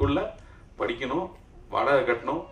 ஸ்கூல்ல படிக்கணும் வாடகை கட்டணும்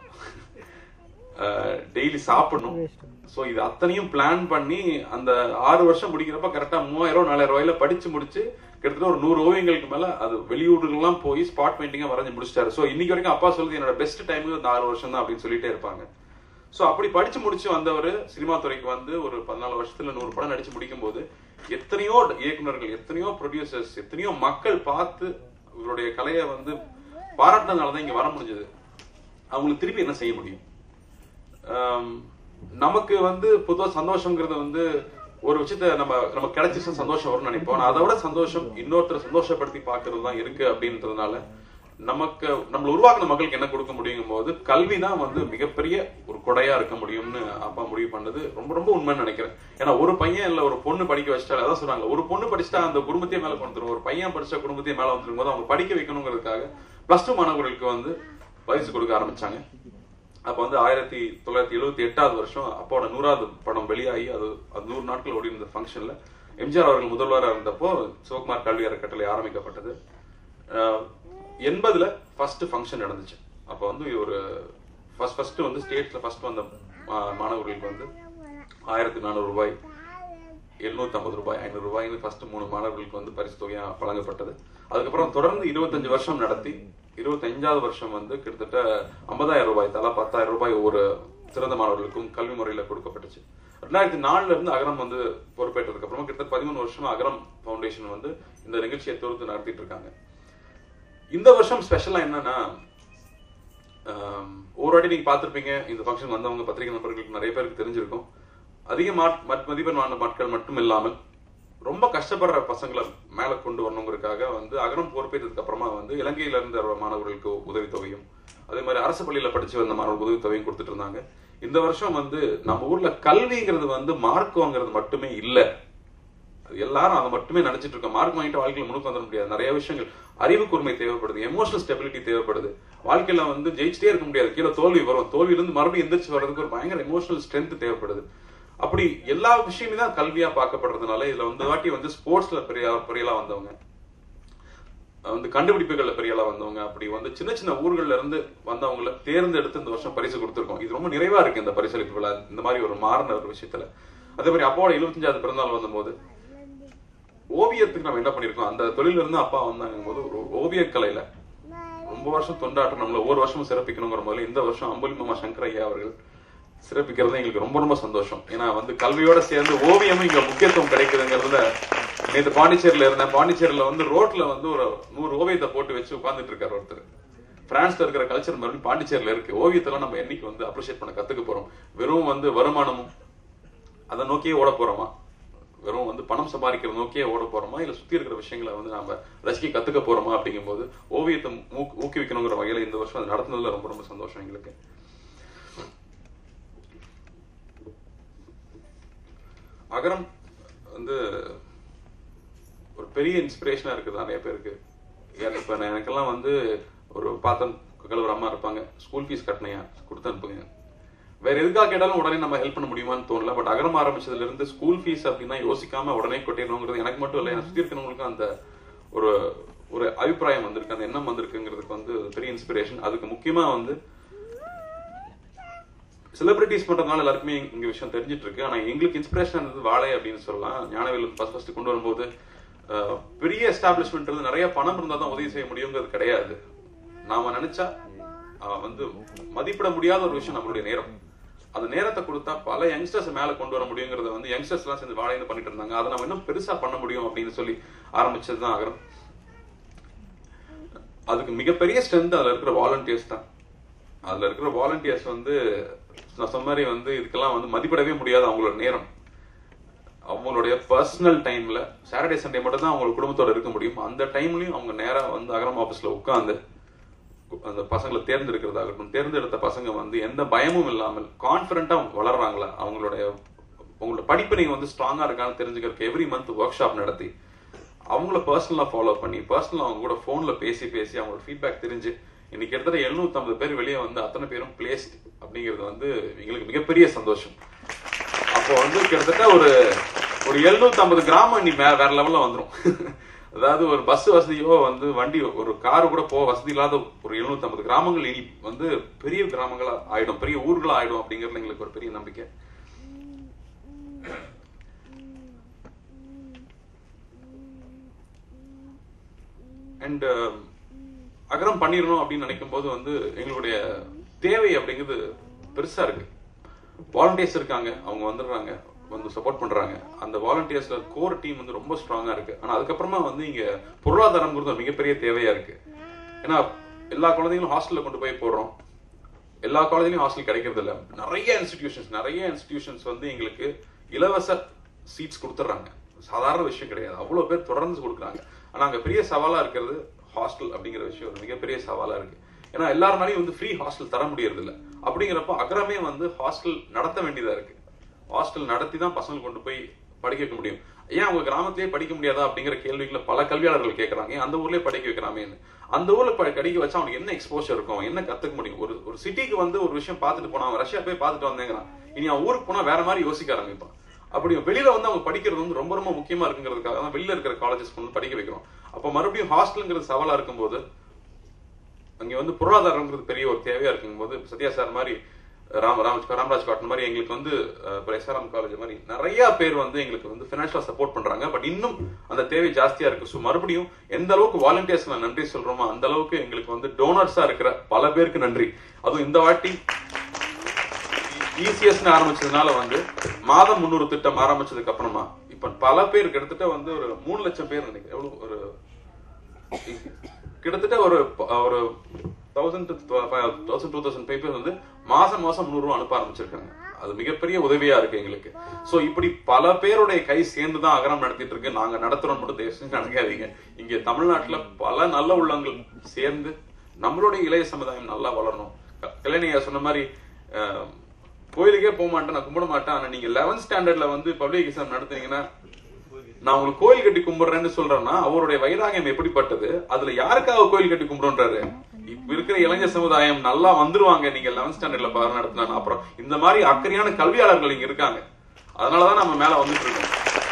டெய்லி சாப்பிடணும் ஸோ இது அத்தனையும் பிளான் பண்ணி அந்த ஆறு வருஷம் முடிக்கிறப்ப கரெக்டா மூவாயிரம் ரூபாய் நாலாயிரம் ரூபாயில படிச்சு முடிச்சு கிட்டத்தட்ட ஒரு நூறு ஓவியங்களுக்கு மேல அது வெளியூர்களுக்கெல்லாம் போய் ஸ்பாட் பெயிண்டிங்கா வரைஞ்சு முடிச்சிட்டாரு ஸோ இன்னைக்கு வரைக்கும் அப்பா சொல்லுது என்னோட பெஸ்ட் டைம் இந்த ஆறு வருஷம் தான் அப்படின்னு சொல்லிட்டே இருப்பாங்க ஸோ அப்படி படிச்சு முடிச்சு வந்தவர் சினிமா துறைக்கு வந்து ஒரு பதினாலு வருஷத்துல நூறு படம் நடிச்சு முடிக்கும் போது எத்தனையோ இயக்குனர்கள் எத்தனையோ ப்ரொடியூசர்ஸ் எத்தனையோ மக்கள் பார்த்து இவருடைய கலையை வந்து பாராட்டினதுனால தான் இங்க வர முடிஞ்சது அவங்களுக்கு திருப்பி என்ன செய்ய முடியும் ஆம், நமக்கு வந்து பொதுவா சந்தோஷங்கிறது வந்து ஒரு விஷயத்த நம்ம நம்ம கிடைச்சிச்சுன்னா சந்தோஷம் வரும்னு நினைப்போம் ஆனா அதை விட சந்தோஷம் இன்னொருத்தரை சந்தோஷப்படுத்தி பார்க்கிறது தான் இருக்கு அப்படின்றதுனால நமக்கு நம்மள உருவாக்குன மக்களுக்கு என்ன கொடுக்க முடியுங்கும் போது கல்வி தான் வந்து மிகப்பெரிய ஒரு கொடையா இருக்க முடியும்னு அப்பா முடிவு பண்ணது ரொம்ப ரொம்ப உண்மைன்னு நினைக்கிறேன் ஏன்னா ஒரு பையன் இல்ல ஒரு பொண்ணு படிக்க வச்சிட்டா அதான் சொல்றாங்க ஒரு பொண்ணு படிச்சுட்டா அந்த குடும்பத்தையே மேல கொண்டு வந்துரும் ஒரு பையன் படிச்சா குடும்பத்தையே மேல வந்துரும் போது அவங்க படிக்க வைக்கணுங்கிறதுக்காக பிளஸ் டூ மாணவர்களுக்கு வந்து பரிசு கொடுக்க ஆரம்பிச்சாங்க அப்ப வந்து ஆயிரத்தி தொள்ளாயிரத்தி எழுபத்தி எட்டாவது வருஷம் அப்பாவோட நூறாவது படம் வெளியாகி அது அது நூறு நாட்கள் ஓடி இருந்த ஃபங்க்ஷன்ல எம்ஜிஆர் அவர்கள் முதல்வராக இருந்தப்போ சிவகுமார் கல்வி அறக்கட்டளை ஆரம்பிக்கப்பட்டது அஹ், எண்பதுல ஃபர்ஸ்ட் ஃபங்க்ஷன் நடந்துச்சு அப்போ வந்து ஒரு ஃபர்ஸ்ட் ஃபர்ஸ்ட் வந்து ஸ்டேட்ஸ்ல ஃபர்ஸ்ட் வந்த மா- மாணவர்களுக்கு வந்து ஆயிரத்தி நானூறு ரூபாய் எழுநூத்தி ஐம்பது ரூபாய் ஐநூறு ரூபாய்னு ஃபர்ஸ்ட் மூணு மாணவர்களுக்கு வந்து பரிசு தொகையா வழங்கப்பட்டது அதுக்கப்புறம் தொடர்ந்து இருபத்தஞ்சு வருஷம் நடத்தி இருபத்தஞ்சாவது வருஷம் வந்து கிட்டத்தட்ட ஐம்பதாயிரம் ரூபாய் தலா பத்தாயிரம் ரூபாய் ஒவ்வொரு சிறந்த மாணவர்களுக்கும் கல்வி முறையில கொடுக்கப்பட்டுச்சு ரெண்டாயிரத்தி நாலுல இருந்து அகரம் வந்து பொறுப்பேற்றதுக்கு அப்புறமா கிட்டத்தட்ட பதிமூணு வருஷமா அகரம் ஃபவுண்டேஷன் வந்து இந்த நிகழ்ச்சியை தொகுத்து நடத்திட்டு இருக்காங்க இந்த வருஷம் ஸ்பெஷலா என்னன்னா ஆம், ஒரு வாட்டி நீங்க பார்த்திருப்பீங்க இந்த ஃபங்க்ஷன் வந்தவங்க பத்திரிகை நண்பர்களுக்கு நிறைய பேருக்கு தெரிஞ்சிருக்கும் அதிக மார்க் மத்- மதிப்பெண் வாங்கின மக்கள் மட்டும் இல்லாமல் ரொம்ப கஷ்டப்படுற பசங்களை மேல கொண்டு வரணுங்கிறதுக்காக வந்து அகரம் பொறுப்பேற்றதுக்கு அப்புறமா வந்து இலங்கையில இருந்த வர மாணவர்களுக்கு உதவித்தொகையும் அதே மாதிரி அரசு பள்ளியில படிச்சு வந்த மாணவர்களுக்கு உதவித்தொகையும் கொடுத்துட்டு இருந்தாங்க இந்த வருஷம் வந்து நம்ம ஊர்ல கல்விங்கிறது வந்து மார்க் வாங்குறது மட்டுமே இல்ல அது எல்லாரும் அதை மட்டுமே நினைச்சிட்டு இருக்கோம் மார்க் வாங்கிட்டு வாழ்க்கையில முன்னுக்கு வந்துட முடியாது நிறைய விஷயங்கள் அறிவு கூர்மை தேவைப்படுது எமோஷனல் ஸ்டெபிலிட்டி தேவைப்படுது வாழ்க்கையில வந்து ஜெயிச்சிட்டே இருக்க முடியாது கீழே தோல்வி வரும் தோல்வியில இருந்து மறுபடியும் எந்திரிச்சு வர்றதுக்கு ஒரு பயங்கர எமோஷனல் ஸ்ட்ரென்த் தேவைப்படுது அப்படி எல்லா விஷயமே தான் கல்வியா பார்க்கப்படுறதுனால இதுல வந்து வாட்டி வந்து ஸ்போர்ட்ஸ்ல பெரிய பெரியலா வந்தவங்க வந்து கண்டுபிடிப்புகள்ல பெரியலா வந்தவங்க அப்படி வந்து சின்ன சின்ன ஊர்கள்ல இருந்து வந்தவங்கள தேர்ந்தெடுத்து இந்த வருஷம் பரிசு கொடுத்திருக்கோம் இது ரொம்ப நிறைவா இருக்கு இந்த பரிசளிப்பு விழா இந்த மாதிரி ஒரு மாறின ஒரு விஷயத்துல அதே மாதிரி அப்பாவோட எழுபத்தஞ்சாவது பிறந்தநாள் வந்தபோது ஓவியத்துக்கு நம்ம என்ன பண்ணிருக்கோம் அந்த தொழில இருந்து அப்பா வந்தாங்க போது ஒரு ஓவியக் கலையில ரொம்ப வருஷம் தொண்டாட்டம் நம்மள ஒவ்வொரு வருஷமும் சிறப்பிக்கணுங்கிற முதல்ல இந்த வருஷம் அம்புலி மாமா சங்கர் ஐயா அவர்கள் சிறப்பிக்கிறது எங்களுக்கு ரொம்ப ரொம்ப சந்தோஷம் ஏன்னா வந்து கல்வியோட சேர்ந்து ஓவியமும் இங்க முக்கியத்துவம் கிடைக்குதுங்கிறதுல நேற்று பாண்டிச்சேரியில இருந்தேன் பாண்டிச்சேரியில வந்து ரோட்ல வந்து ஒரு நூறு ஓவியத்தை போட்டு வச்சு உட்கார்ந்துட்டு இருக்காரு ஒருத்தர் பிரான்ஸ்ல இருக்கிற கல்ச்சர் மறுபடியும் பாண்டிச்சேரியில இருக்கு ஓவியத்தெல்லாம் நம்ம என்னைக்கு வந்து அப்ரிஷியேட் பண்ண கத்துக்க போறோம் வெறும் வந்து வருமானமும் அதை நோக்கியே ஓட போறோமா வெறும் வந்து பணம் சம்பாதிக்கிற நோக்கியே ஓட போறோமா இல்ல சுத்தி இருக்கிற விஷயங்களை வந்து நாம ரசிக்க கத்துக்க போறோமா அப்படிங்கும்போது ஓவியத்தை ஊக்கு- ஊக்குவிக்கணுங்கிற வகையில இந்த வருஷம் அது நடத்துனதுல ரொம்ப ரொம்ப சந்தோஷம் எங்களுக்கு அகரம் வந்து ஒரு பெரிய இன்ஸ்பிரேஷனா இருக்குது நிறைய பேருக்கு எனக்கு இப்ப நான் எனக்கெல்லாம் வந்து ஒரு பாத்திரம் கழுவுற அம்மா இருப்பாங்க ஸ்கூல் ஃபீஸ் கட்டினையா கொடுத்து அனுப்புங்க வேற எதுக்காக கேட்டாலும் உடனே நம்ம ஹெல்ப் பண்ண முடியுமான்னு தோணல பட் அகரம் ஆரம்பிச்சதுல இருந்து ஸ்கூல் ஃபீஸ் அப்படின்னா யோசிக்காம உடனே கொட்டிடணுங்கிறது எனக்கு மட்டும் இல்லை எனக்கு சுத்தி இருக்கிறவங்களுக்கும் அந்த ஒரு ஒரு அபிப்பிராயம் வந்திருக்கு அந்த எண்ணம் வந்திருக்குங்கிறதுக்கு வந்து பெரிய இன்ஸ்பிரேஷன் அதுக்கு முக்கியமா வந்து செலிபிரிட்டிஸ் பண்றதுனால எல்லாருக்குமே இங்க விஷயம் தெரிஞ்சிட்டு இருக்கு ஆனா எங்களுக்கு இன்ஸ்பிரேஷன் இருந்தது வாழை அப்படின்னு சொல்லலாம் ஞானவேல் ஃபர்ஸ்ட் ஃபர்ஸ்ட் கொண்டு வரும்போது அஹ், பெரிய எஸ்டாப்ளிஷ்மெண்ட் இருந்து நிறைய பணம் இருந்தா தான் உதவி செய்ய முடியுங்கிறது கிடையாது நாம நினைச்சா அஹ், வந்து மதிப்பிட முடியாத ஒரு விஷயம் நம்மளுடைய நேரம் அந்த நேரத்தை கொடுத்தா பல யங்ஸ்டர்ஸ் மேல கொண்டு வர முடியுங்கிறத வந்து யங்ஸ்டர்ஸ் எல்லாம் சேர்ந்து வாழைன்னு பண்ணிட்டு இருந்தாங்க அதை நம்ம இன்னும் பெருசா பண்ண முடியும் அப்படின்னு சொல்லி ஆரம்பிச்சது தான் அகரம் அதுக்கு மிகப்பெரிய ஸ்ட்ரென்த் அதுல இருக்கிற வாலண்டியர்ஸ் தான் அதுல இருக்கிற வாலண்டியர்ஸ் வந்து நான் சொன்ன மாதிரி வந்து இதுக்கெல்லாம் வந்து மதிப்பிடவே முடியாது அவங்களோட நேரம் அவங்களுடைய பர்சனல் டைம்ல சாட்டர்டே சண்டே மட்டும் தான் அவங்க குடும்பத்தோட இருக்க முடியும் அந்த டைம்லயும் அவங்க நேரா வந்து அகரம் ஆபீஸ்ல உட்கார்ந்து அந்த பசங்களை தேர்ந்தெடுக்கிறதாகட்டும் தேர்ந்தெடுத்த பசங்க வந்து எந்த பயமும் இல்லாமல் கான்பிடண்டா வளர்றாங்களா அவங்களுடைய உங்களோட படிப்பு நீங்க வந்து ஸ்ட்ராங்கா இருக்கான்னு தெரிஞ்சுக்கிறதுக்கு எவ்ரி மந்த் ஒர்க் ஷாப் நடத்தி அவங்கள பர்சனலா ஃபாலோ பண்ணி பர்சனலா அவங்க கூட போன்ல பேசி பேசி அவங்களோட ஃபீட்பேக் தெரிஞ்சு இன்னைக்கு கிட்டத்தட்ட 750 பேர் வெளியே வந்து அத்தனை பேரும் பிளேஸ்ட் அப்படிங்கிறது வந்து எங்களுக்கு மிகப்பெரிய சந்தோஷம் அப்போ வந்து கிட்டத்தட்ட ஒரு ஒரு 750 கிராமம் இனி வே- வேற லெவல்ல வந்துரும் அதாவது ஒரு பஸ் வசதியோ வந்து வண்டி ஒரு கார் கூட போக வசதி இல்லாத ஒரு 750 கிராமங்கள் இனி வந்து பெரிய கிராமங்களா ஆயிடும் பெரிய ஊர்களா ஆயிடும் அப்படிங்கறது எங்களுக்கு ஒரு பெரிய நம்பிக்கை அண்ட் அகரம் பண்ணிடணும் அப்படின்னு நினைக்கும் போது வந்து எங்களுடைய தேவை அப்படிங்கிறது பெருசா இருக்கு வாலண்டியர்ஸ் இருக்காங்க அவங்க வந்துடுறாங்க வந்து சப்போர்ட் பண்றாங்க அந்த வாலண்டியர்ஸ்ல கோர் டீம் வந்து ரொம்ப ஸ்ட்ராங்கா இருக்கு ஆனா அதுக்கப்புறமா வந்து இங்க பொருளாதாரம்ங்கிறது ஒரு மிகப்பெரிய தேவையா இருக்கு ஏன்னா எல்லா குழந்தைங்களும் ஹாஸ்டல்ல கொண்டு போய் போடுறோம் எல்லா காலேஜ்லயும் ஹாஸ்டல் கிடைக்கிறது இல்ல நிறைய இன்ஸ்டிடியூஷன்ஸ் நிறைய இன்ஸ்டிடியூஷன்ஸ் வந்து எங்களுக்கு இலவச சீட்ஸ் கொடுத்துட்றாங்க சாதாரண விஷயம் கிடையாது அவ்வளவு பேர் தொடர்ந்து கொடுக்குறாங்க ஆனா அங்க பெரிய சவாலா இருக்கிறது ஹாஸ்டல் அப்படிங்கிற விஷயம் ஒரு மிகப்பெரிய சவாலா இருக்கு ஏன்னா எல்லாருனாலையும் வந்து ஃப்ரீ ஹாஸ்டல் தர முடியறது இல்ல அப்படிங்கிறப்போ அகரமே வந்து ஹாஸ்டல் நடத்த வேண்டியதா இருக்கு ஹாஸ்டல் நடத்தி தான் பசங்க கொண்டு போய் படிக்க வைக்க முடியும் ஏன் அவங்க கிராமத்திலேயே படிக்க முடியாதா அப்படிங்கிற கேள்விகளை பல கல்வியாளர்கள் கேட்கறாங்க ஏன் அந்த ஊர்லயே படிக்க வைக்கலாமேன்னு அந்த ஊர்ல ப- படிக்க வச்சா அவனுக்கு என்ன எக்ஸ்போஷர் இருக்கும் அவன் என்ன கத்துக்க முடியும் ஒரு ஒரு சிட்டிக்கு வந்து ஒரு விஷயம் பார்த்துட்டு போனா அவன் ரஷ்யா போய் பார்த்துட்டு வந்தேங்கிறான் இனி அவன் ஊருக்கு போனா வேற மாதிரி யோசிக்க ஆரம்பிப்பான் அப்படி வெளியில வந்து அவங்க படிக்கிறது வந்து ரொம்ப ரொம்ப முக்கியமா இருக்குங்கிறதுக்காக தான் வெளியில இருக்கிற காலேஜஸ் வந்து படிக்க வைக்கிறோம் அப்ப மறுபடியும் ஹாஸ்டல்ங்கிறது சவாலா இருக்கும்போது அங்க வந்து பொருளாதாரங்கிறது பெரிய ஒரு தேவையா இருக்கும்போது சத்யா சார் மாதிரி ராம் ராம் ராம்ராஜ் காட்டன் மாதிரி எங்களுக்கு வந்து எஸ்ஆர்எம் காலேஜ் மாதிரி நிறைய பேர் வந்து எங்களுக்கு வந்து பினான்சியலா சப்போர்ட் பண்றாங்க பட் இன்னும் அந்த தேவை ஜாஸ்தியா இருக்கு ஸோ மறுபடியும் எந்த அளவுக்கு வாலண்டியர்ஸ் நன்றி சொல்றோமோ அந்த அளவுக்கு எங்களுக்கு வந்து டோனர்ஸா இருக்கிற பல பேருக்கு நன்றி அதுவும் இந்த வாட்டி இசிஎஸ்னு ஆரம்பிச்சதுனால வந்து மாதம் முன்னூறு திட்டம் ஆரம்பிச்சதுக்கு அப்புறமா இப்ப பல பேர் கிட்டத்தட்ட வந்து ஒரு மூணு லட்சம் பேர் நினைக்கிறேன் எவ்வளவு ஒரு கிட்டத்தட்ட ஒரு ப- ஒரு thousand thousand two thousand papers வந்து மாசம் மாசம் முந்நூறு ரூபா அனுப்ப ஆரம்பிச்சிருக்காங்க அது மிகப்பெரிய உதவியா இருக்கு எங்களுக்கு சோ இப்படி பல பேருடைய கை சேர்ந்து தான் அகரம் நடத்திட்டு இருக்கு நாங்க நடத்துறோம் மட்டும் தயவு செஞ்சு நினைக்காதீங்க இங்க தமிழ்நாட்டுல பல நல்ல உள்ளங்கள் சேர்ந்து நம்மளுடைய இளைய சமுதாயம் நல்லா வளரணும் க- கல்யாணியா சொன்ன மாதிரி அஹ், கோயிலுக்கே போக மாட்டேன் நான் கும்பிட மாட்டேன் ஆனா நீங்க 11th ஸ்டாண்டர்ட்ல வந்து பப்ளிக் எக்ஸாம் நடத்துனீங்கன்னா நான் உங்களுக்கு கோயில் கட்டி கும்பிடுறேன்னு சொல்றேன்னா அவருடைய வைராகியம் எப்படிப்பட்டது அதுல யாருக்காக கோயில் கட்டி கும்பிடுன்றாரு இப்ப இருக்கிற இளைஞர் சமுதாயம் நல்லா வந்துருவாங்க நீங்க 11th ஸ்டாண்டர்ட்ல பாரு நடத்தினா அப்புறம் இந்த மாதிரி அக்கறையான கல்வியாளர்கள் இங்க இருக்காங்க அதனாலதான் நம்ம மேல வந்துட்டு இருக்கோம்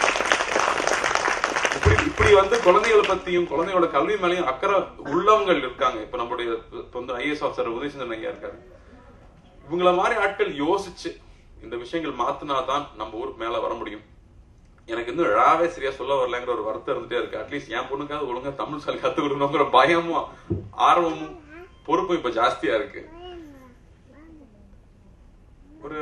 இப்படி இப்படி வந்து குழந்தைகளை பத்தியும் குழந்தையோட கல்வி மேலயும் அக்கறை உள்ளவங்கள் இருக்காங்க இப்ப நம்மளுடைய இப்ப வந்து ஐஏஎஸ் ஆஃபீஸர் உதயசந்திரன் ஐயா இருக்காரு இவங்கள மாதிரி ஆட்கள் யோசிச்சு இந்த விஷயங்கள் மாத்தினாதான் நம்ம ஊருக்கு மேல வர முடியும் எனக்கு இன்னும் ழாவே சரியா சொல்ல வரலங்கிற ஒரு வருத்தம் இருந்துட்டே இருக்கு அட்லீஸ்ட் என் பொண்ணுக்காவது ஒழுங்கா தமிழ் சொல்லி கத்து கொடுக்கணுங்கிற பயமும் ஆர்வமும் பொறுப்பும் இப்ப ஜாஸ்தியா இருக்கு ஒரு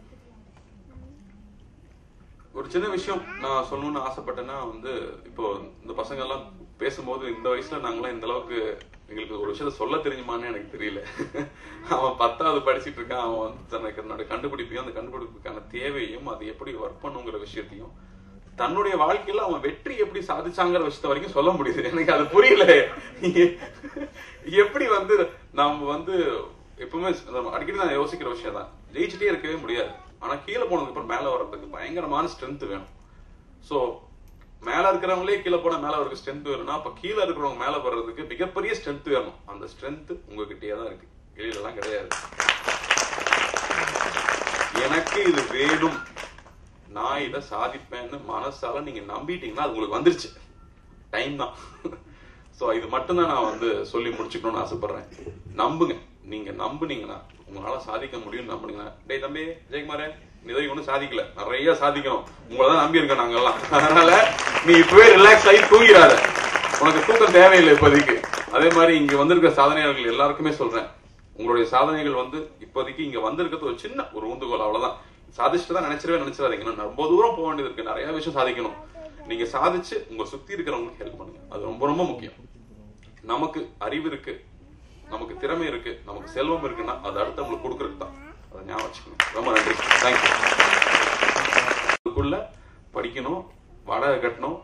ஒரு சின்ன விஷயம் நான் சொல்லணும்னு ஆசைப்பட்டேன்னா வந்து இப்போ இந்த பசங்க எல்லாம் பேசும்போது இந்த வயசுல நாங்களாம் இந்த அளவுக்கு எங்களுக்கு ஒரு விஷயத்த சொல்ல தெரியுமான்னு எனக்கு தெரியல அவன் பத்தாவது படிச்சிட்டு இருக்கான் அவன் வந்து தனக்கு தன்னோட கண்டுபிடிப்பையும் அந்த கண்டுபிடிப்புக்கான தேவையும் அது எப்படி ஒர்க் பண்ணுங்கிற விஷயத்தையும் தன்னுடைய வாழ்க்கையில அவன் வெற்றி எப்படி சாதிச்சாங்கிற விஷயத்த வரைக்கும் சொல்ல முடியுது எனக்கு அது புரியல எப்படி வந்து நம்ம வந்து எப்பவுமே நம்ம அடிக்கடி நான் யோசிக்கிற விஷயம் தான் ஜெயிச்சுட்டே இருக்கவே முடியாது ஆனா கீழே போனதுக்கு அப்புறம் மேல வர்றதுக்கு பயங்கரமான ஸ்ட்ரென்த் வேணும் சோ மேல இருக்கிறவங்களே கீழே போனா மேல வரைக்கும் ஸ்ட்ரென்த் வேணும்னா அப்ப கீழே இருக்கிறவங்க மேல வர்றதுக்கு மிகப்பெரிய ஸ்ட்ரென்த் வேணும் அந்த ஸ்ட்ரென்த் உங்ககிட்டயே தான் இருக்கு வெளியில எல்லாம் கிடையாது எனக்கு இது வேணும் நான் இதை சாதிப்பேன்னு மனசால நீங்க நம்பிட்டீங்கன்னா அது உங்களுக்கு வந்துருச்சு டைம் தான் சோ இது மட்டும்தான் நான் வந்து சொல்லி முடிச்சுக்கணும்னு ஆசைப்படுறேன் நம்புங்க நீங்க நம்புனீங்கன்னா உங்களால சாதிக்க முடியும்னு நம்புனீங்கன்னா டேய் தம்பி ஜெயக்குமாரே நீ இதை ஒன்றும் சாதிக்கல நிறைய சாதிக்கணும் உங்களை தான் நம்பி இருக்கோம் நாங்கெல்லாம் அதனால நீ இப்பவே ரிலாக்ஸ் ஆகி தூங்கிறாத உனக்கு தூக்கம் தேவையில்லை இப்போதைக்கு அதே மாதிரி இங்க வந்திருக்க சாதனையாளர்கள் எல்லாருக்குமே சொல்றேன் உங்களுடைய சாதனைகள் வந்து இப்போதைக்கு இங்க வந்திருக்கிறது ஒரு சின்ன ஒரு ஊந்துகோல் அவ்வளவுதான் சாதிச்சுட்டு தான் நினைச்சிடவே நினைச்சிடாதீங்க இன்னும் ரொம்ப தூரம் போக வேண்டியது இருக்கு நிறைய விஷயம் சாதிக்கணும் நீங்க சாதிச்சு உங்க சுத்தி இருக்கிறவங்களுக்கு ஹெல்ப் பண்ணுங்க அது ரொம்ப ரொம்ப முக்கியம் நமக்கு அறிவு இருக்கு நமக்கு திறமை இருக்கு நமக்கு செல்வம் இருக்குன்னா அது அடுத்தவங்களுக்கு கொடுக்கறது தான் அதை ஞாபகம் வச்சுக்கணும் ரொம்ப நன்றி தேங்க்யூ அதுக்குள்ள படிக்கணும் வாடகை கட்டணும்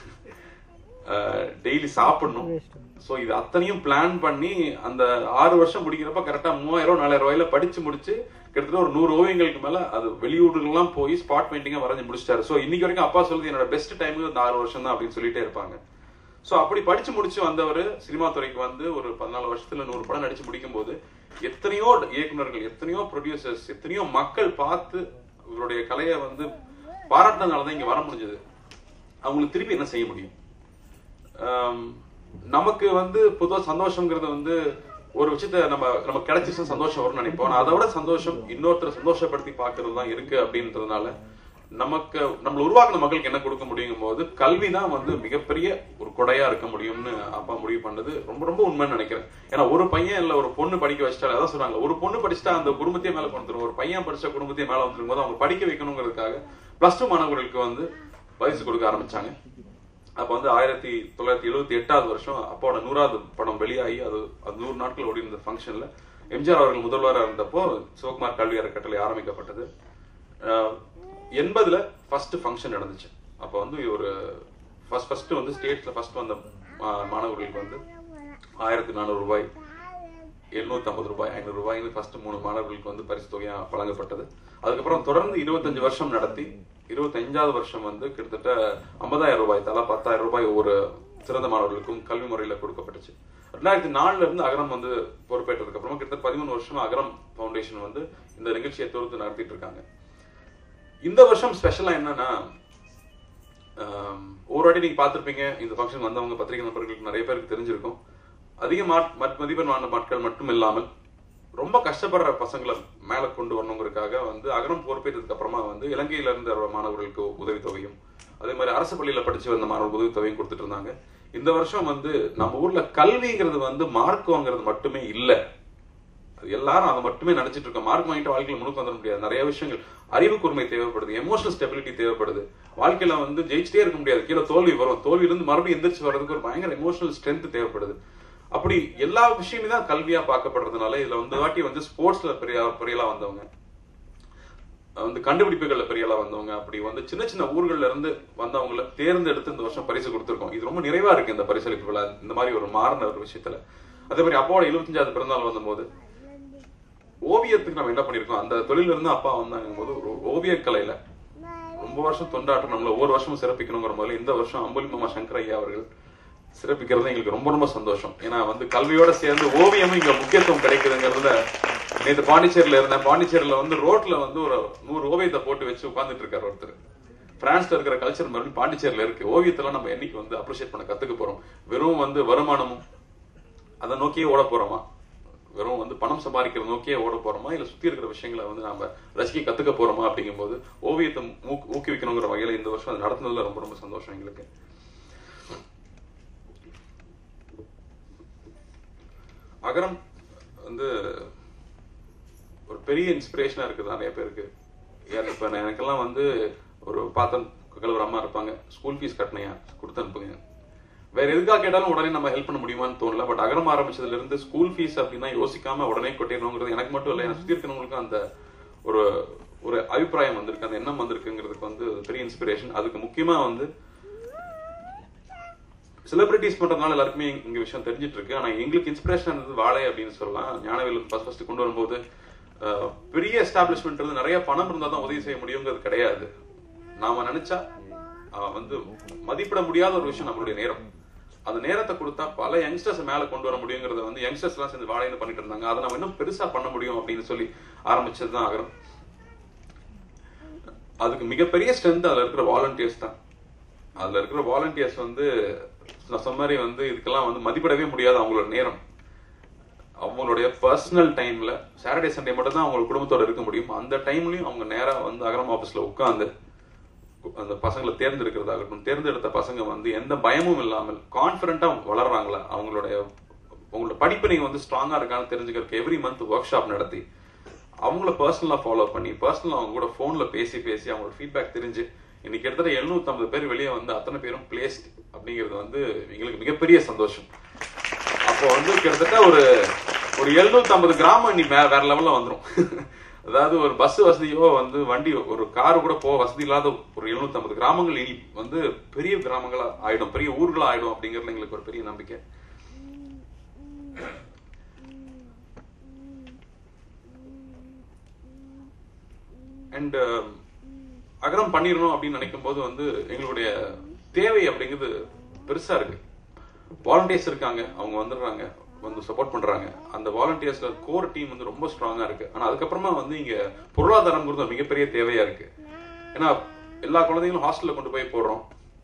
டெய்லி சாப்பிடணும் சோ இது அத்தனையும் பிளான் பண்ணி அந்த ஆறு வருஷம் முடிக்கிறப்ப கரெக்டா மூவாயிரம் நாலாயிரம் ரூபாயில படிச்சு முடிச்சு கிட்டத்தட்ட ஒரு நூறு ஓவியங்களுக்கு மேல அது வெளியூர்களுக்கெல்லாம் போய் ஸ்பாட் பெயிண்டிங்கா வரைஞ்சு முடிச்சிட்டாரு சோ இன்னைக்கு வரைக்கும் அப்பா சொல்லுது என்னோட பெஸ்ட் டைம் இந்த ஆறு வருஷம் தான் அப்படின்னு சொல்லிட்டே இருப்பாங்க சோ அப்படி படிச்சு முடிச்சு வந்தவர் சினிமா துறைக்கு வந்து ஒரு பதினாலு வருஷத்துல நூறு படம் நடிச்சு முடிக்கும் போது எத்தனையோ இயக்குனர்கள் எத்தனையோ ப்ரொடியூசர்ஸ் எத்தனையோ மக்கள் பார்த்து இவருடைய கலையை வந்து பாராட்டினதுனாலதான் இங்க வர முடிஞ்சது அவங்களுக்கு திருப்பி என்ன செய்ய முடியும் ஆம், நமக்கு வந்து பொதுவா சந்தோஷங்கிறது வந்து ஒரு விஷயத்த நம்ம நம்ம கிடைச்சிச்சுன்னா சந்தோஷம் வரும்னு நினைப்போம் ஆனா அதை விட சந்தோஷம் இன்னொருத்தரை சந்தோஷப்படுத்தி பார்க்கறது தான் இருக்கு அப்படின்றதுனால நமக்கு நம்மள உருவாக்குன மக்களுக்கு என்ன கொடுக்க முடியுங்கும் போது கல்வி தான் வந்து மிகப்பெரிய ஒரு கொடையா இருக்க முடியும்னு அப்பா முடிவு பண்ணது ரொம்ப ரொம்ப உண்மைன்னு நினைக்கிறேன் ஏன்னா ஒரு பையன் இல்ல ஒரு பொண்ணு படிக்க வச்சிட்டா அதான் சொல்றாங்க ஒரு பொண்ணு படிச்சுட்டா அந்த குடும்பத்தையே மேல கொண்டு வந்துரும் ஒரு பையன் படிச்ச குடும்பத்தையே மேல வந்துரும் போது அவங்க படிக்க வைக்கணுங்கிறதுக்காக பிளஸ் டூ மாணவர்களுக்கு வந்து பரிசு கொடுக்க ஆரம்பிச்சாங்க அப்ப வந்து ஆயிரத்தி தொள்ளாயிரத்தி எழுபத்தி எட்டாவது வருஷம் அப்பாவோட நூறாவது படம் வெளியாகி அது அது நூறு நாட்கள் ஓடி இருந்த ஃபங்க்ஷன்ல எம்ஜிஆர் அவர்கள் முதல்வராக இருந்தப்போ சிவகுமார் கல்வி அறக்கட்டளை ஆரம்பிக்கப்பட்டது அஹ், எண்பதுல ஃபர்ஸ்ட் ஃபங்க்ஷன் நடந்துச்சு அப்ப வந்து ஒரு ஃபர்ஸ்ட் ஃபர்ஸ்ட் வந்து ஸ்டேட்ஸ்ல ஃபர்ஸ்ட் வந்த மா- மாணவர்களுக்கு வந்து ஆயிரத்தி நானூறு ரூபாய் எழுநூத்தி ஐம்பது ரூபாய் ஐநூறு ரூபாய்னு ஃபர்ஸ்ட் மூணு மாணவர்களுக்கு வந்து பரிசு தொகையா வழங்கப்பட்டது அதுக்கப்புறம் தொடர்ந்து இருபத்தஞ்சு வருஷம் நடத்தி இருபத்தஞ்சாவது வருஷம் வந்து கிட்டத்தட்ட ஐம்பதாயிரம் ரூபாய் தலா பத்தாயிரம் ரூபாய் ஒவ்வொரு சிறந்த மாணவர்களுக்கும் கல்வி முறையில கொடுக்கப்பட்டுச்சு ரெண்டாயிரத்தி நாலுல இருந்து அகரம் வந்து பொறுப்பேற்றதுக்கு அப்புறமா கிட்டத்தட்ட பதிமூணு வருஷமா அகரம் ஃபவுண்டேஷன் வந்து இந்த நிகழ்ச்சியை தொகுத்து நடத்திட்டு இருக்காங்க இந்த வருஷம் ஸ்பெஷலா என்னன்னா ஆம், ஒரு வாட்டி நீங்க பார்த்திருப்பீங்க இந்த ஃபங்க்ஷன் வந்தவங்க பத்திரிகை நண்பர்களுக்கு நிறைய பேருக்கு தெரிஞ்சிருக்கும் அதிக மார்க் மத்- மதிப்பெண் வாங்கின மக்கள் மட்டும் இல்லாமல் ரொம்ப கஷ்டப்படுற பசங்களை மேல கொண்டு வரணுங்கிறதுக்காக வந்து அகரம் பொறுப்பேற்றதுக்கு அப்புறமா வந்து இலங்கையில இருந்து வர மாணவர்களுக்கு உதவித்தொகையும் அதே மாதிரி அரசு பள்ளியில படிச்சு வந்த மாணவர்கள் உதவித்தொகையும் கொடுத்துட்டு இருந்தாங்க இந்த வருஷம் வந்து நம்ம ஊர்ல கல்விங்கிறது வந்து மார்க் வாங்குறது மட்டுமே இல்லை அது எல்லாரும் அதை மட்டுமே நினைச்சிட்டு இருக்கோம் மார்க் வாங்கிட்டு வாழ்க்கையில முன்னுக்கு வந்துட முடியாது நிறைய விஷயங்கள் அறிவு கூர்மை தேவைப்படுது எமோஷனல் ஸ்டெபிலிட்டி தேவைப்படுது வாழ்க்கையில வந்து ஜெயிச்சிட்டே இருக்க முடியாது கீழே தோல்வி வரும் தோல்வியில இருந்து மறுபடியும் எந்திரிச்சு வர்றதுக்கு ஒரு பயங்கர எமோஷனல் ஸ்ட்ரென்த் தேவைப்படுது அப்படி எல்லா விஷயமே தான் கல்வியா பார்க்கப்படுறதுனால இதுல வந்து வாட்டி வந்து ஸ்போர்ட்ஸ்ல பெரிய பெரியலா வந்தவங்க வந்து கண்டுபிடிப்புகள்ல பெரியலா வந்தவங்க அப்படி வந்து சின்ன சின்ன ஊர்கள்ல இருந்து வந்தவங்கள தேர்ந்தெடுத்து இந்த வருஷம் பரிசு கொடுத்திருக்கோம் இது ரொம்ப நிறைவா இருக்கு இந்த பரிசளிப்பு விழா இந்த மாதிரி ஒரு மாறின ஒரு விஷயத்துல அதே மாதிரி அப்பாவோட எழுபத்தஞ்சாவது பிறந்தநாள் வந்தபோது ஓவியத்துக்கு நம்ம என்ன பண்ணிருக்கோம் அந்த தொழில இருந்து அப்பா வந்தாங்க போது ஒரு ஓவியக்கலையில ரொம்ப வருஷம் தொண்டாட்டம் நம்மள ஒவ்வொரு வருஷமும் சிறப்பிக்கணுங்கிற முதல்ல இந்த வருஷம் அம்புலி மாமா சங்கர் ஐயா அவர்கள் சிறப்பிக்கிறது எங்களுக்கு ரொம்ப ரொம்ப சந்தோஷம் ஏன்னா வந்து கல்வியோட சேர்ந்து ஓவியமும் இங்க முக்கியத்துவம் கிடைக்குதுங்கிறதுல நேற்று பாண்டிச்சேரியில இருந்தேன் பாண்டிச்சேரியில வந்து ரோட்ல வந்து ஒரு நூறு ஓவியத்தை போட்டு வச்சு உட்கார்ந்துட்டு இருக்காரு ஒருத்தர் பிரான்ஸ்ல இருக்கிற கல்ச்சர் மறுபடியும் பாண்டிச்சேரியில இருக்கு ஓவியத்தெல்லாம் நம்ம என்னைக்கு வந்து அப்ரிஷியேட் பண்ண கத்துக்க போறோம் வெறும் வந்து வருமானமும் அதை நோக்கியே ஓட போறோமா வெறும் வந்து பணம் சம்பாதிக்கிற நோக்கியே ஓட போறோமா இல்ல சுத்தி இருக்கிற விஷயங்களை வந்து நாம ரசிக்க கத்துக்க போறோமா அப்படிங்கும்போது ஓவியத்தை ஊக்கு- ஊக்குவிக்கணுங்கிற வகையில இந்த வருஷம் அது நடத்துனதுல ரொம்ப ரொம்ப சந்தோஷம் எங்களுக்கு அகரம் வந்து ஒரு பெரிய இன்ஸ்பிரேஷனா இருக்குது நிறைய பேருக்கு ஏன் இப்ப நான் எனக்கெல்லாம் வந்து ஒரு பாத்திரம் கழுவுற அம்மா இருப்பாங்க ஸ்கூல் ஃபீஸ் கட்டினையா கொடுத்து அனுப்புங்க வேற எதுக்காக கேட்டாலும் உடனே நம்ம ஹெல்ப் பண்ண முடியுமான்னு தோணல பட் அகரம் ஆரம்பிச்சதுல இருந்து ஸ்கூல் ஃபீஸ் அப்படின்னா யோசிக்காம உடனே கொட்டிடணுங்கிறது எனக்கு மட்டும் இல்லை எனக்கு சுத்தி இருக்கிறவங்களுக்கும் அந்த ஒரு ஒரு அபிப்பிராயம் வந்திருக்கு அந்த எண்ணம் வந்திருக்குங்கிறதுக்கு வந்து பெரிய இன்ஸ்பிரேஷன் அதுக்கு முக்கியமா வந்து செலிபிரிட்டிஸ் பண்றதுனால எல்லாருக்குமே இங்க விஷயம் தெரிஞ்சிட்டு இருக்கு ஆனா எங்களுக்கு இன்ஸ்பிரேஷன் இருந்தது வாழை அப்படின்னு சொல்லலாம் ஞானவேல் ஃபர்ஸ்ட் ஃபர்ஸ்ட் கொண்டு வரும்போது அஹ், பெரிய எஸ்டாப்ளிஷ்மெண்ட் இருந்து நிறைய பணம் இருந்தா தான் உதவி செய்ய முடியுங்கிறது கிடையாது நாம நினைச்சா அஹ், வந்து மதிப்பிட முடியாத ஒரு விஷயம் நம்மளுடைய நேரம் அந்த நேரத்தை கொடுத்தா பல யங்ஸ்டர்ஸ் மேல கொண்டு வர முடியுங்கிறத வந்து யங்ஸ்டர்ஸ் எல்லாம் சேர்ந்து வாழைன்னு பண்ணிட்டு இருந்தாங்க அதை நம்ம இன்னும் பெருசா பண்ண முடியும் அப்படின்னு சொல்லி ஆரம்பிச்சது தான் ஆகரம் அதுக்கு மிகப்பெரிய ஸ்ட்ரென்த் அதுல இருக்கிற வாலண்டியர்ஸ் தான் அதுல இருக்கிற வாலண்டியர்ஸ் வந்து நான் சொன்ன மாதிரி வந்து இதுக்கெல்லாம் வந்து மதிப்பிடவே முடியாது அவங்களோட நேரம் அவங்களுடைய பர்சனல் டைம்ல சாட்டர்டே சண்டே மட்டும் தான் அவங்க குடும்பத்தோட இருக்க முடியும் அந்த டைம்லயும் அவங்க நேரா வந்து அகரம் ஆபீஸ்ல உட்கார்ந்து அந்த பசங்களை தேர்ந்தெடுக்கிறதாகட்டும் தேர்ந்தெடுத்த பசங்க வந்து எந்த பயமும் இல்லாமல் கான்பிடண்டா வளர்றாங்களா அவங்களுடைய உங்களோட படிப்பு நீங்க வந்து ஸ்ட்ராங்கா இருக்கான்னு தெரிஞ்சுக்கிறதுக்கு எவ்ரி மந்த் ஒர்க் ஷாப் நடத்தி அவங்கள பர்சனலா ஃபாலோ பண்ணி பர்சனலா அவங்க கூட போன்ல பேசி பேசி அவங்களோட ஃபீட்பேக் தெரிஞ்சு இன்னைக்கு கிட்டத்தட்ட 750 பேர் வெளியே வந்து அத்தனை பேரும் பிளேஸ்ட் அப்படிங்கிறது வந்து எங்களுக்கு மிகப்பெரிய சந்தோஷம் அப்போ வந்து கிட்டத்தட்ட ஒரு ஒரு 750 கிராமம் இனி வே- வேற லெவல்ல வந்துரும் அதாவது ஒரு பஸ் வசதியோ வந்து வண்டி ஒரு கார் கூட போக வசதி இல்லாத ஒரு 750 கிராமங்கள் இனி வந்து பெரிய கிராமங்களா ஆயிடும் பெரிய ஊர்களா ஆயிடும் அப்படிங்கறதுல எங்களுக்கு ஒரு பெரிய நம்பிக்கை அண்ட் அகரம் பண்ணிடணும் அப்படின்னு நினைக்கும் போது வந்து எங்களுடைய தேவை அப்படிங்கிறது பெருசா இருக்கு வாலண்டியர்ஸ் இருக்காங்க அவங்க வந்துடுறாங்க வந்து சப்போர்ட் பண்றாங்க அந்த வாலண்டியர்ஸ்ல கோர் டீம் வந்து ரொம்ப ஸ்ட்ராங்கா இருக்கு ஆனா அதுக்கப்புறமா வந்து இங்க பொருளாதாரம்ங்கிறது ஒரு மிகப்பெரிய தேவையா இருக்கு ஏன்னா எல்லா குழந்தைங்களும் ஹாஸ்டல்ல கொண்டு போய் போடுறோம்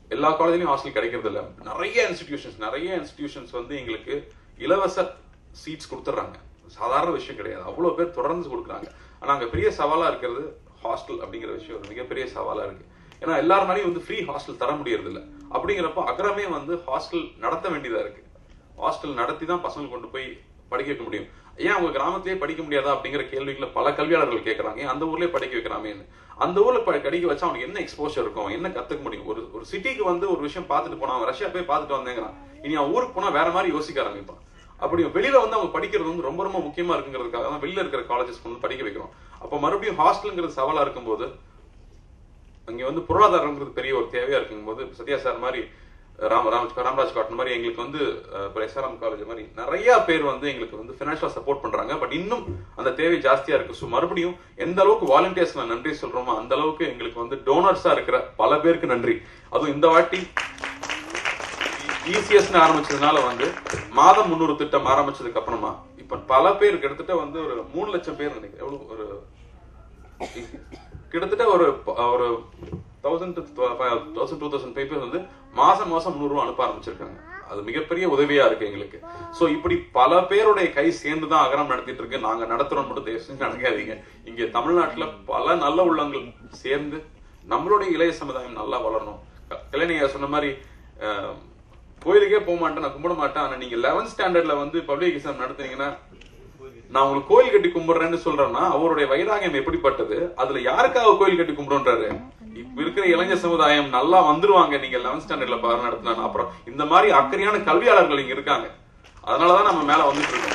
எல்லா காலேஜ்லயும் ஹாஸ்டல் கிடைக்கிறது இல்ல நிறைய இன்ஸ்டிடியூஷன்ஸ் நிறைய இன்ஸ்டிடியூஷன்ஸ் வந்து எங்களுக்கு இலவச சீட்ஸ் கொடுத்துட்றாங்க சாதாரண விஷயம் கிடையாது அவ்வளவு பேர் தொடர்ந்து கொடுக்குறாங்க ஆனா அங்க பெரிய சவாலா இருக்கிறது ஹாஸ்டல் அப்படிங்கிற விஷயம் ஒரு மிகப்பெரிய சவாலா இருக்கு ஏன்னா எல்லாருனாலையும் வந்து ஃப்ரீ ஹாஸ்டல் தர முடியறது இல்ல அப்படிங்கிறப்ப அகரமே வந்து ஹாஸ்டல் நடத்த வேண்டியதா இருக்கு ஹாஸ்டல் நடத்தி தான் பசங்க கொண்டு போய் படிக்க வைக்க முடியும் ஏன் அவங்க கிராமத்திலேயே படிக்க முடியாதா அப்படிங்கிற கேள்விகளை பல கல்வியாளர்கள் கேட்கறாங்க ஏன் அந்த ஊர்லயே படிக்க வைக்கலாமேன்னு அந்த ஊர்ல ப- படிக்க வச்சா அவனுக்கு என்ன எக்ஸ்போஷர் இருக்கும் என்ன கத்துக்க முடியும் ஒரு ஒரு சிட்டிக்கு வந்து ஒரு விஷயம் பார்த்துட்டு போனா அவன் ரஷ்யா போய் பார்த்துட்டு வந்தேங்கிறான் இனி அவன் ஊருக்கு போனா வேற மாதிரி யோசிக்க ஆரம்பிப்பான் அப்படி வெளியில வந்து அவங்க படிக்கிறது வந்து ரொம்ப ரொம்ப முக்கியமா இருக்குங்கிறதுக்காக தான் வெளியில இருக்கிற காலேஜஸ் வந்து படிக்க வைக்கிறோம் அப்ப மறுபடியும் ஹாஸ்டலுங்கிறது சவாலா இருக்கும்போது அங்க வந்து பொருளாதாரங்கிறது பெரிய ஒரு தேவையா இருக்கும்போது சத்யா சார் மாதிரி ராம ராம் ராம்ராஜ் காட்டன் மாதிரி எங்களுக்கு வந்து எஸ்ஆர்எம் காலேஜ் மாதிரி நிறைய பேர் வந்து எங்களுக்கு வந்து பினான்சியலா சப்போர்ட் பண்றாங்க பட் இன்னும் அந்த தேவை ஜாஸ்தியா இருக்கு ஸோ மறுபடியும் எந்த அளவுக்கு வாலண்டியர்ஸ் நான் நன்றி சொல்றோமோ அந்த அளவுக்கு எங்களுக்கு வந்து டோனர்ஸா இருக்கிற பல பேருக்கு நன்றி அதுவும் இந்த வாட்டி இசிஎஸ்னு ஆரம்பிச்சதுனால வந்து மாதம் முன்னூறு திட்டம் ஆரம்பிச்சதுக்கு அப்புறமா இப்ப பல பேர் கிட்டத்தட்ட வந்து ஒரு மூணு லட்சம் பேர் நினைக்கிறேன் எவ்வளவு ஒரு கிட்டத்தட்ட ஒரு ப- ஒரு thousand thousand two thousand papers வந்து மாசம் மாசம் முந்நூறு ரூபா அனுப்ப ஆரம்பிச்சிருக்காங்க அது மிகப்பெரிய உதவியா இருக்கு எங்களுக்கு சோ இப்படி பல பேருடைய கை சேர்ந்து தான் அகரம் நடத்திட்டு இருக்கு நாங்க நடத்துறோம் மட்டும் தயவு செஞ்சு நினைக்காதீங்க இங்க தமிழ்நாட்டுல பல நல்ல உள்ளங்கள் சேர்ந்து நம்மளுடைய இளைய சமுதாயம் நல்லா வளரணும் க- கல்யாணியா சொன்ன மாதிரி அஹ், கோயிலுக்கே போக மாட்டேன் நான் கும்பிட மாட்டேன் ஆனா நீங்க லெவன்த் ஸ்டாண்டர்ட்ல வந்து பப்ளிக் எக்ஸாம் நடத்துனீங்கன்னா நான் உங்களுக்கு கோயில் கட்டி கும்பிடுறேன்னு சொல்றேன்னா அவருடைய வைராகியம் எப்படிப்பட்டது அதுல யாருக்காக கோயில் கட்டி கும்பிடுன்றாரு இப்ப இருக்கிற இளைஞர் சமுதாயம் நல்லா வந்துருவாங்க நீங்க லெவன்த் ஸ்டாண்டர்ட்ல பாரு நடத்தினா அப்புறம் இந்த மாதிரி அக்கறையான கல்வியாளர்கள் இங்க இருக்காங்க அதனாலதான் நம்ம மேல வந்துட்டு இருக்கோம்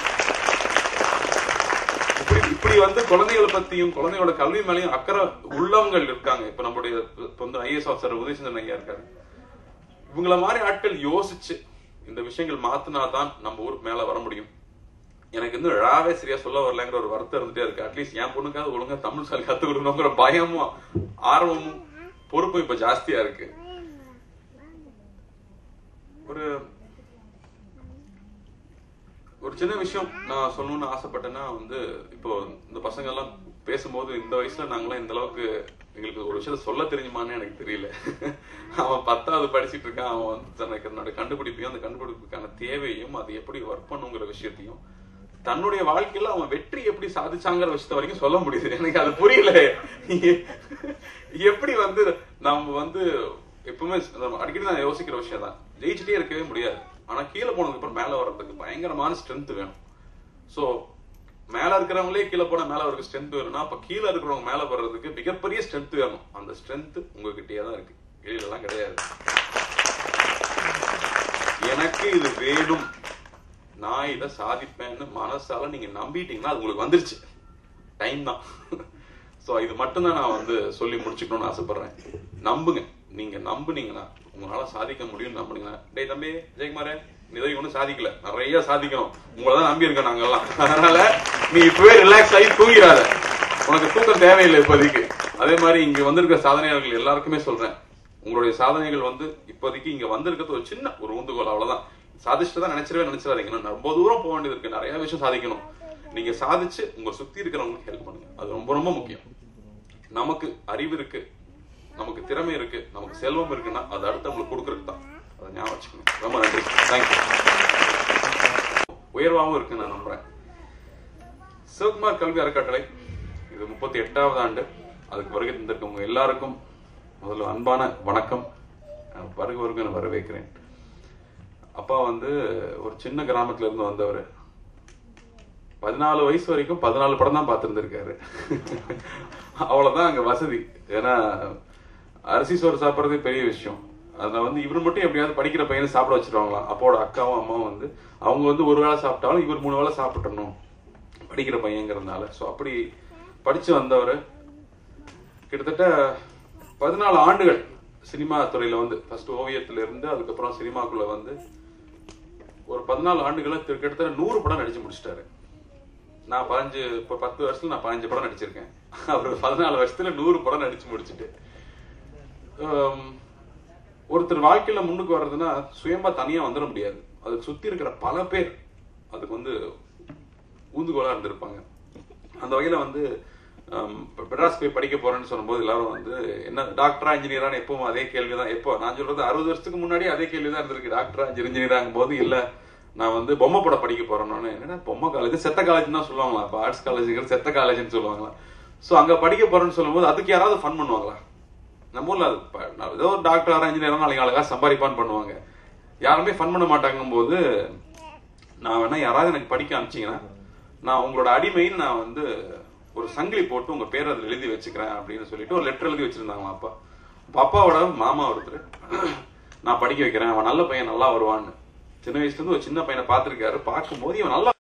இப்படி இப்படி வந்து குழந்தைகளை பத்தியும் குழந்தைகளோட கல்வி மேலயும் அக்கறை உள்ளவங்கள் இருக்காங்க இப்ப நம்மளுடைய இப்ப வந்து ஐஏஎஸ் ஆஃபீஸர் உதயசந்திரன் ஐயா இருக்காரு இவங்கள மாதிரி ஆட்கள் யோசிச்சு இந்த விஷயங்கள் மாத்தினாதான் நம்ம ஊருக்கு மேல வர முடியும் எனக்கு இன்னும் ழாவே சரியா சொல்ல வரலங்கிற ஒரு வருத்தம் இருந்துட்டே இருக்கு அட்லீஸ்ட் என் பொண்ணுக்காவது ஒழுங்கா தமிழ் சொல்லி கத்து கொடுக்கணுங்கிற பயமும் ஆர்வமும் பொறுப்பும் இப்ப ஜாஸ்தியா இருக்கு ஒரு ஒரு சின்ன விஷயம் நான் சொல்லணும்னு ஆசைப்பட்டேன்னா வந்து இப்போ இந்த பசங்க எல்லாம் பேசும்போது இந்த வயசுல நாங்களாம் இந்த அளவுக்கு எங்களுக்கு ஒரு விஷயத்த சொல்ல தெரியுமான்னு எனக்கு தெரியல அவன் பத்தாவது படிச்சிட்டு இருக்கான் அவன் வந்து தனக்கு தன்னோட கண்டுபிடிப்பையும் அந்த கண்டுபிடிப்புக்கான தேவையும் அது எப்படி ஒர்க் பண்ணுங்கிற விஷயத்தையும் தன்னுடைய வாழ்க்கையில அவன் வெற்றி எப்படி சாதிச்சாங்கிற விஷயத்த வரைக்கும் சொல்ல முடியுது எனக்கு அது புரியல எப்படி வந்து நம்ம வந்து எப்பவுமே நம்ம அடிக்கடி நான் யோசிக்கிற விஷயம் தான் ஜெயிச்சுட்டே இருக்கவே முடியாது ஆனா கீழே போனதுக்கு அப்புறம் மேல வர்றதுக்கு பயங்கரமான ஸ்ட்ரென்த் வேணும் சோ மேல இருக்கிறவங்களே கீழே போனா மேல வரைக்கும் ஸ்ட்ரென்த் வேணும்னா அப்ப கீழே இருக்கிறவங்க மேல வர்றதுக்கு மிகப்பெரிய ஸ்ட்ரென்த் வேணும் அந்த ஸ்ட்ரென்த் உங்ககிட்டயே தான் இருக்கு வெளியிலலாம் கிடையாது எனக்கு இது வேணும் நான் இதை சாதிப்பேன்னு மனசால நீங்க நம்பிட்டீங்கன்னா அது உங்களுக்கு வந்துருச்சு டைம் தான் சோ இது மட்டும்தான் நான் வந்து சொல்லி முடிச்சுக்கணும்னு ஆசைப்படுறேன் நம்புங்க நீங்க நம்புனீங்கன்னா உங்களால சாதிக்க முடியும்னு நம்புனீங்கன்னா டேய் தம்பி ஜெயக்குமாரே நீ இதை ஒன்றும் சாதிக்கல நிறைய சாதிக்கணும் உங்களை தான் நம்பி இருக்கோம் நாங்கெல்லாம் அதனால நீ இப்பவே ரிலாக்ஸ் ஆகி தூங்கிடாத உனக்கு தூக்கம் தேவையில்லை இப்போதைக்கு அதே மாதிரி இங்க வந்திருக்க சாதனையாளர்கள் எல்லாருக்குமே சொல்றேன் உங்களுடைய சாதனைகள் வந்து இப்போதைக்கு இங்க வந்திருக்கிறது ஒரு சின்ன ஒரு ஊந்துகோல் அவ்வளவுதான் சாதிச்சுட்டு தான் நினைச்சிடவே நினைச்சிடாதீங்க இன்னும் ரொம்ப தூரம் போக வேண்டியது இருக்கு நிறைய விஷயம் சாதிக்கணும் நீங்க சாதிச்சு உங்க சுத்தி இருக்கிறவங்களுக்கு ஹெல்ப் பண்ணுங்க அது ரொம்ப ரொம்ப முக்கியம் நமக்கு அறிவு இருக்கு நமக்கு திறமை இருக்கு நமக்கு செல்வம் இருக்குன்னா அது அடுத்தவங்களுக்கு கொடுக்கறது தான் அதை ஞாபகம் வச்சுக்கணும் ரொம்ப நன்றி தேங்க்யூ உயர்வாகவும் இருக்கு நான் நம்புறேன் சிவகுமார் கல்வி அறக்கட்டளை இது முப்பத்தி எட்டாவது ஆண்டு அதுக்கு வருகை தந்திருக்கவங்க எல்லாருக்கும் முதல்ல அன்பான வணக்கம் அஹ் வருக வருக நான் வரவேற்கிறேன் அப்பா வந்து ஒரு சின்ன கிராமத்துல இருந்து வந்தவர் பதினாலு வயசு வரைக்கும் பதினாலு படம் தான் பார்த்துருந்துருக்காரு அவ்வளவுதான் அங்க வசதி ஏன்னா அரிசி சோறு சாப்பிட்றதே பெரிய விஷயம் அதுல வந்து இவர் மட்டும் எப்படியாவது படிக்கிற பையனை சாப்பிட வச்சிருவாங்களாம் அப்பாவோட அக்காவும் அம்மாவும் வந்து அவங்க வந்து ஒரு வேளை சாப்பிட்டாலும் இவர் மூணு வேளை சாப்பிட்டணும் படிக்கிற பையங்கிறதுனால ஸோ அப்படி படிச்சு வந்தவர் கிட்டத்தட்ட பதினாலு ஆண்டுகள் சினிமா துறையில வந்து ஃபர்ஸ்ட் ஓவியத்துல இருந்து அதுக்கப்புறம் சினிமாக்குள்ள வந்து ஒரு பதினாலு ஆண்டுகளை திரு- கிட்டத்தட்ட நூறு படம் நடிச்சு முடிச்சிட்டாரு நான் பதினஞ்சு இப்போ பத்து வருஷத்துல நான் பதினஞ்சு படம் நடிச்சிருக்கேன் அவர் பதினாலு வருஷத்துல நூறு படம் நடிச்சு முடிச்சுட்டு ஹம், ஒருத்தர் வாழ்க்கையில முன்னுக்கு வர்றதுன்னா சுயமா தனியா வந்துட முடியாது அதுக்கு சுத்தி இருக்கிற பல பேர் அதுக்கு வந்து ஊந்துகோலா இருந்திருப்பாங்க அந்த வகையில வந்து மெட்ராஸ் போய் படிக்க போறேன்னு சொல்லும்போது எல்லாரும் வந்து என்ன டாக்டரா இன்ஜினியரான்னு எப்பவும் அதே கேள்விதான் எப்போ நான் சொல்றது அறுபது வருஷத்துக்கு முன்னாடி அதே கேள்விதான் இருந்திருக்கு டாக்டரா இன்ஜினியராங்கும் போது இல்ல நான் வந்து பொம்மை படம் படிக்க போறேன்னு என்னன்னா பொம்மை காலேஜ் செத்த காலேஜ் தான் சொல்லுவாங்களா இப்போ ஆர்ட்ஸ் காலேஜுக்கு செத்த காலேஜ்னு சொல்லுவாங்களா சோ அங்க படிக்க போறேன்னு சொல்லும்போது அதுக்கு யாராவது ஃபன் பண்ணுவாங்களா நம்ம ஊர்ல அது ப- நான் ஏதோ ஒரு டாக்டர் இன்ஜினியர் நாளைக்கு அழகா சம்பாதிப்பான்னு பண்ணுவாங்க யாருமே ஃபன் பண்ண மாட்டாங்கும் போது நான் வேணா யாராவது எனக்கு படிக்க அனுப்பிச்சீங்கன்னா நான் உங்களோட அடிமைன்னு நான் வந்து ஒரு சங்கிலி போட்டு உங்க பேர் அதில் எழுதி வச்சுக்கிறேன் அப்படின்னு சொல்லிட்டு ஒரு லெட்டர் எழுதி வச்சிருந்தாங்களா அப்பா அப்ப அப்பாவோட மாமா ஒருத்தர் நான் படிக்க வைக்கிறேன் அவன் நல்ல பையன் நல்லா வருவான்னு சின்ன வயசுல இருந்து ஒரு சின்ன பையனை பார்த்திருக்காரு பார்க்கும்போது இவன் நல்லா